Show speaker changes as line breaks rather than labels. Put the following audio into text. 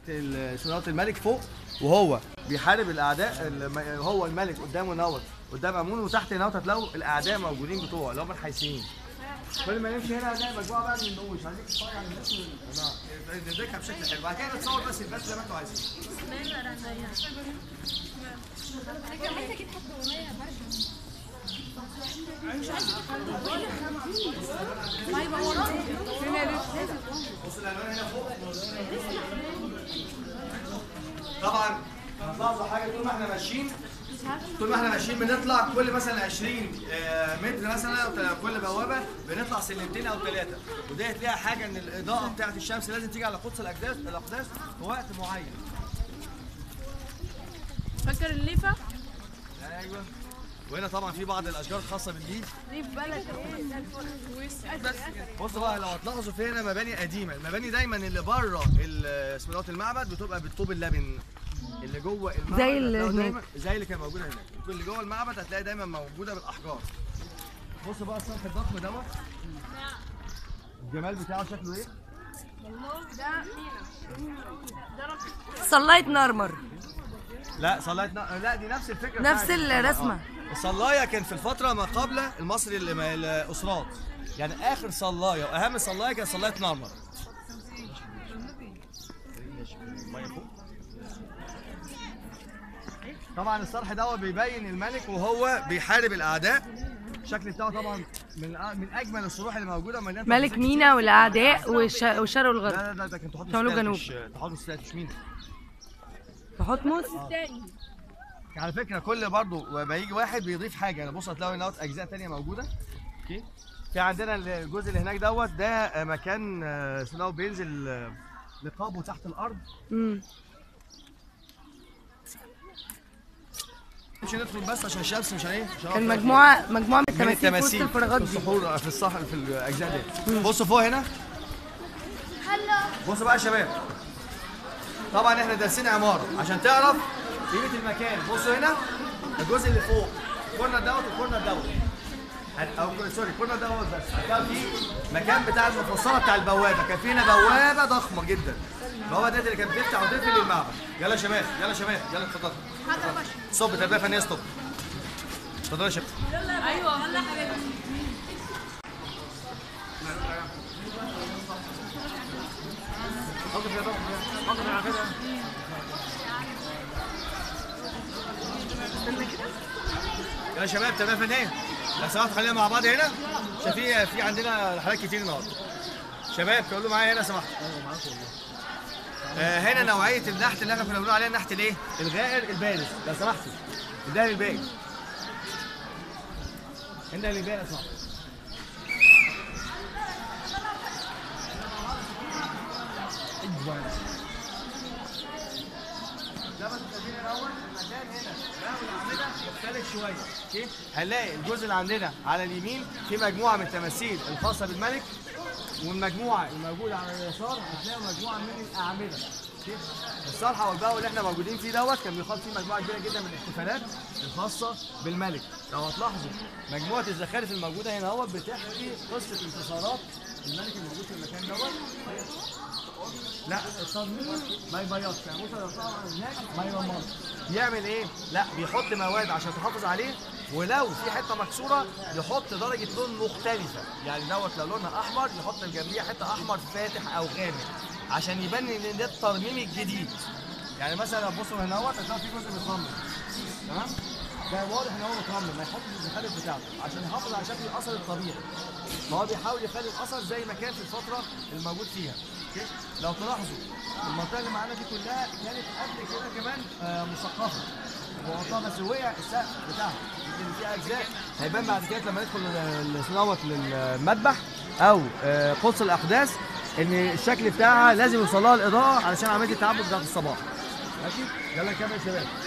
ال- سنوات الملك فوق وهو بيحارب الاعداء الم- هو الملك قدامه نوت قدام امون وتحت نوت هتلاقوا الاعداء موجودين بتوعه اللي هم الحيثيين كل ما نمشي هنا هنلاقي مجموعه بقى من النقوش عايزين تتفرج على الناس ونعم. ندركها بشكل حلو بعد كده نتصور بس البث زي ما انتوا عايزين بص الالوان هنا فوق طبعا هتلاحظوا حاجه طول ما احنا ماشيين طول ما احنا ماشيين بنطلع كل مثلا 20 آه، متر مثلا أو تل- كل بوابه بنطلع سلمتين او ثلاثه وديت ليها حاجه ان الاضاءه بتاعه الشمس لازم تيجي على قدس الاقداس الاقداس في وقت معين
فاكر الليفه؟
ايوه وهنا طبعا في بعض الاشجار الخاصه بالجيل
ليف بلد بس
بص بقى لو هتلاحظوا في هنا مباني قديمه المباني دايما اللي بره ال- اسمه دوت المعبد بتبقى بالطوب اللبن اللي جوه المعبد
زي اللي
هتلاقوا
هناك.
دايما زي اللي كان موجوده هناك اللي جوه المعبد هتلاقي دايما موجوده بالاحجار بص بقى الصرح الضخم دوت الجمال بتاعه شكله ايه
ده مينا ده رقم
صليت نرمر
لا صلايه ن... لا دي نفس الفكره
نفس
بتاعت-
الرسمة.
آه. الصلايه كان في الفتره ما قبل المصري اللي ما- الاسرات يعني اخر صلايه واهم صلايه كانت صلايه نارمر طبعا الصرح دوت بيبين الملك وهو بيحارب الاعداء الشكل بتاعه طبعا من من اجمل الصروح اللي موجوده مليان
ملك
تفاصيل
مينا والاعداء والش- والشرق والغرب
لا لا لا ده كان تحط
شمال وجنوب.
تحط مش مين
تحتمس
تاني
على فكره كل برضه ما يجي واحد بيضيف حاجه يعني بص هتلاقي دوت اجزاء تانية موجوده اوكي في عندنا الجزء اللي هناك دوت ده آه، مكان آه، اسمه دوت بينزل آه، لقابه تحت الارض
امم
مش ندخل بس عشان الشمس مش ايه مش هنعرف
كان
نقف.
مجموعه مجموعه من
من
التماثيل في وسط
التماثيل
الفراغات
في
دي
الصخور في الصح في الاجزاء دي بصوا فوق هنا بصوا بقى يا شباب طبعا احنا دارسين عماره عشان تعرف قيمه المكان بصوا هنا الجزء اللي فوق الكورنر دوت والكورنر دوت هت- او سوري الكورنر دوت بس هتلاقي في مكان بتاع المفصله بتاع البوابه كان في هنا بوابه ضخمه جدا البوابه ديت اللي كانت بتفتح وتقفل المعبد يلا يا شباب يلا يا شباب يلا اتفضلوا ستوب تربيه فنيه ستوب اتفضلوا يا شباب
ايوه يلا حبيبي
يا شباب تمام فنيه لو سمحت خلينا مع بعض هنا عشان في في عندنا حالات كتير النهارده شباب تقولوا معايا هنا سمحت آه هنا نوعيه النحت اللي احنا كنا بنقول عليها النحت الايه؟ الغائر البارز لو سمحتوا الدهن الباقي الدهن الباقي لو سمحت ايوه ده بس خلينا الاول المكان هنا ده والاعمده مختلف شويه اوكي هنلاقي الجزء اللي عندنا على اليمين في مجموعه من التماثيل الخاصه بالملك والمجموعه الموجوده على اليسار هتلاقوا مجموعه من الاعمده اوكي الصرحه والباو اللي احنا موجودين فيه دوت كان بيخاط فيه مجموعه كبيره جدا من الاحتفالات الخاصه بالملك لو هتلاحظوا مجموعه الزخارف الموجوده هنا اهوت بتحكي قصه انتصارات الملك الموجود في المكان دوت لا التصميم ما يبيضش يعني بص لو طلع هناك ما يرمرش يعمل ايه؟ لا بيحط مواد عشان تحافظ عليه ولو في حته مكسوره يحط درجه لون مختلفه يعني دوت لو لونها احمر يحط جنبيها حته احمر فاتح او غامق عشان يبان ان ده الترميم الجديد يعني مثلا لو تبصوا هنا اهوت هتلاقي في جزء مترمم تمام؟ ده واضح ان هو مترمم ما يحطش الزخارف بتاعته عشان يحافظ على شكل الاثر الطبيعي ما هو بيحاول يخلي الاثر زي ما كان في الفتره الموجود فيها اوكي لو تلاحظوا المنطقه اللي معانا دي كلها كانت قبل كده كمان آه مسقفه وغطاها بس وقع السقف بتاعها يمكن في اجزاء هيبان بعد كده لما ندخل ال- اسمه دوت للمذبح او آه، قدس الاقداس ان الشكل بتاعها لازم يوصل لها الاضاءه علشان عمليه التعبد بتاعت الصباح ماشي يلا نكمل يا شباب